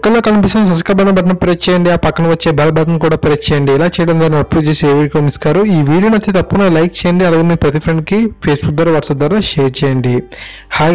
పక్కన కనిపిస్తున్న సబ్స్క్రైబ్ అనే బటన్ ప్రెస్ చేయండి ఆ పక్కన వచ్చే బెల్ బటన్ కూడా ప్రెస్ చేయండి ఇలా చేయడం ద్వారా అప్లోడ్ చేసి ఏ వీడియో మిస్ కారు ఈ వీడియో నచ్చితే తప్పకుండా లైక్ చేయండి అలాగే మీ ప్రతి ఫ్రెండ్కి ఫేస్బుక్ ద్వారా వాట్సాప్ ద్వారా షేర్ చేయండి హాయ్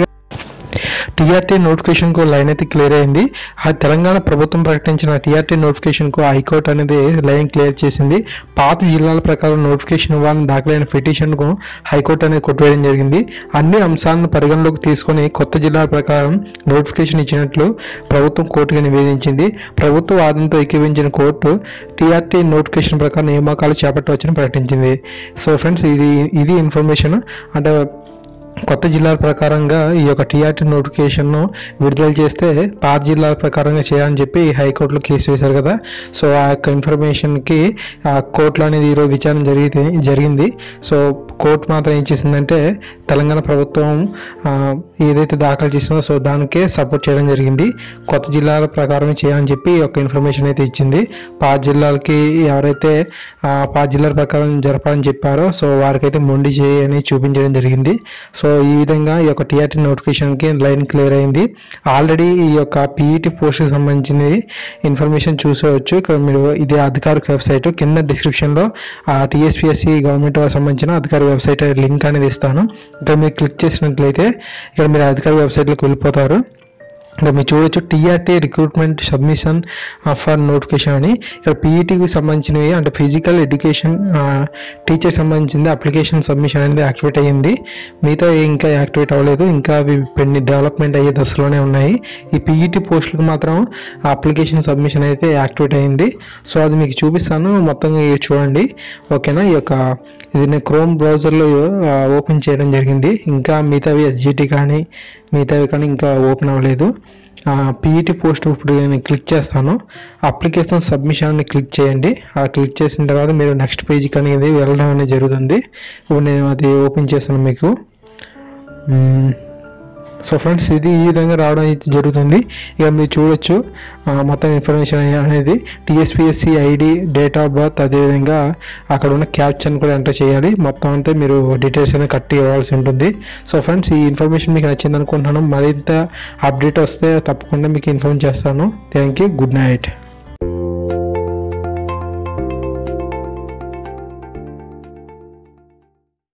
టీఆర్టీ నోటిఫికేషన్కు లైన్ అయితే క్లియర్ అయింది ఆ తెలంగాణ ప్రభుత్వం ప్రకటించిన టీఆర్టీ నోటిఫికేషన్కు హైకోర్టు అనేది లైన్ క్లియర్ చేసింది పాత జిల్లాల ప్రకారం నోటిఫికేషన్ ఇవ్వాలని దాఖలైన పిటిషన్కు హైకోర్టు అనేది కొట్టివేయడం జరిగింది అన్ని అంశాలను పరిగణలోకి తీసుకొని కొత్త జిల్లాల ప్రకారం నోటిఫికేషన్ ఇచ్చినట్లు ప్రభుత్వం కోర్టుగా నివేదించింది ప్రభుత్వ వాదనతో ఏకీవించిన కోర్టు టీఆర్టీ నోటిఫికేషన్ ప్రకారం నియామకాలు చేపట్టవచ్చని ప్రకటించింది సో ఫ్రెండ్స్ ఇది ఇది ఇన్ఫర్మేషన్ అంటే కొత్త జిల్లాల ప్రకారంగా ఈ యొక్క టీఆర్టీ నోటిఫికేషన్ను విడుదల చేస్తే పాత జిల్లాల ప్రకారంగా చేయాలని చెప్పి హైకోర్టులో కేసు వేశారు కదా సో ఆ యొక్క ఇన్ఫర్మేషన్కి ఆ కోర్టులో అనేది ఈరోజు విచారణ జరిగితే జరిగింది సో కోర్టు మాత్రం ఏం చేసిందంటే తెలంగాణ ప్రభుత్వం ఆ, ఏదైతే దాఖలు చేసిందో సో దానికే సపోర్ట్ చేయడం జరిగింది కొత్త జిల్లాల ప్రకారమే చేయాలని చెప్పి ఈ యొక్క ఇన్ఫర్మేషన్ అయితే ఇచ్చింది పాత జిల్లాలకి ఎవరైతే ఆ, పాత జిల్లాల ప్రకారం జరపాలని చెప్పారో సో వారికైతే మొండి చేయి అని చూపించడం జరిగింది సో ఈ విధంగా ఈ యొక్క టీఆర్టీ నోటిఫికేషన్కి లైన్ క్లియర్ అయింది ఆల్రెడీ ఈ యొక్క పీఈటీ పోస్ట్కి సంబంధించిన ఇన్ఫర్మేషన్ చూసేవచ్చు ఇక్కడ మీరు ఇది అధికారిక వెబ్సైట్ కింద డిస్క్రిప్షన్లో ఆ టీఎస్పీఎస్సి గవర్నమెంట్ వారికి సంబంధించిన అధికారిక వెబ్సైట్ లింక్ అనేది ఇస్తాను ఇక్కడ మీరు క్లిక్ చేసినట్లయితే ఇక్కడ మీరు అధికారిక వెబ్సైట్లోకి వెళ్ళిపోతారు ఇక్కడ మీరు చూడొచ్చు TRT recruitment submission for notification అని ఇక్కడ పీఈటీకి సంబంధించినవి అంటే ఫిజికల్ ఎడ్యుకేషన్ టీచర్ సంబంధించింది అప్లికేషన్ సబ్మిషన్ అనేది యాక్టివేట్ అయ్యింది మిగతా ఇంకా యాక్టివేట్ అవ్వలేదు ఇంకా అవి పెండి డెవలప్మెంట్ అయ్యే దశలోనే ఉన్నాయి ఈ పీఈటీ పోస్టులకు మాత్రం అప్లికేషన్ సబ్మిషన్ అయితే యాక్టివేట్ అయ్యింది సో అది మీకు చూపిస్తాను మొత్తంగా ఇవి చూడండి ఓకేనా ఈ యొక్క ఇది నేను క్రోమ్ బ్రౌజర్లో ఓపెన్ చేయడం జరిగింది ఇంకా మిగతావి ఎస్జిటి కానీ మిగతావి కానీ ఇంకా ఓపెన్ అవ్వలేదు పీఈటీ పోస్ట్ ఇప్పుడు నేను క్లిక్ చేస్తాను అప్లికేషన్ సబ్మిషన్ని క్లిక్ చేయండి ఆ క్లిక్ చేసిన తర్వాత మీరు నెక్స్ట్ పేజీకి అనేది వెళ్ళడం అనేది జరుగుతుంది ఇప్పుడు నేను అది ఓపెన్ చేస్తాను మీకు మ్మ్. సో ఫ్రెండ్స్ ఇది ఈ విధంగా రావడం అయితే జరుగుతుంది ఇక మీరు చూడొచ్చు ఆ, మొత్తం ఇన్ఫర్మేషన్ అనేది TSPSC ID date of birth అదేవిధంగా అక్కడ ఉన్న క్యాప్చన్ కూడా ఎంటర్ చేయాలి మొత్తం అంతా మీరు డీటెయిల్స్ అనేది కట్టి ఇవ్వాల్సి ఉంటుంది సో ఫ్రెండ్స్ ఈ ఇన్ఫర్మేషన్ మీకు నచ్చింది అనుకుంటున్నాను మరింత అప్డేట్ వస్తే తప్పకుండా మీకు ఇన్ఫార్మ్ చేస్తాను థ్యాంక్ యూ గుడ్ నైట్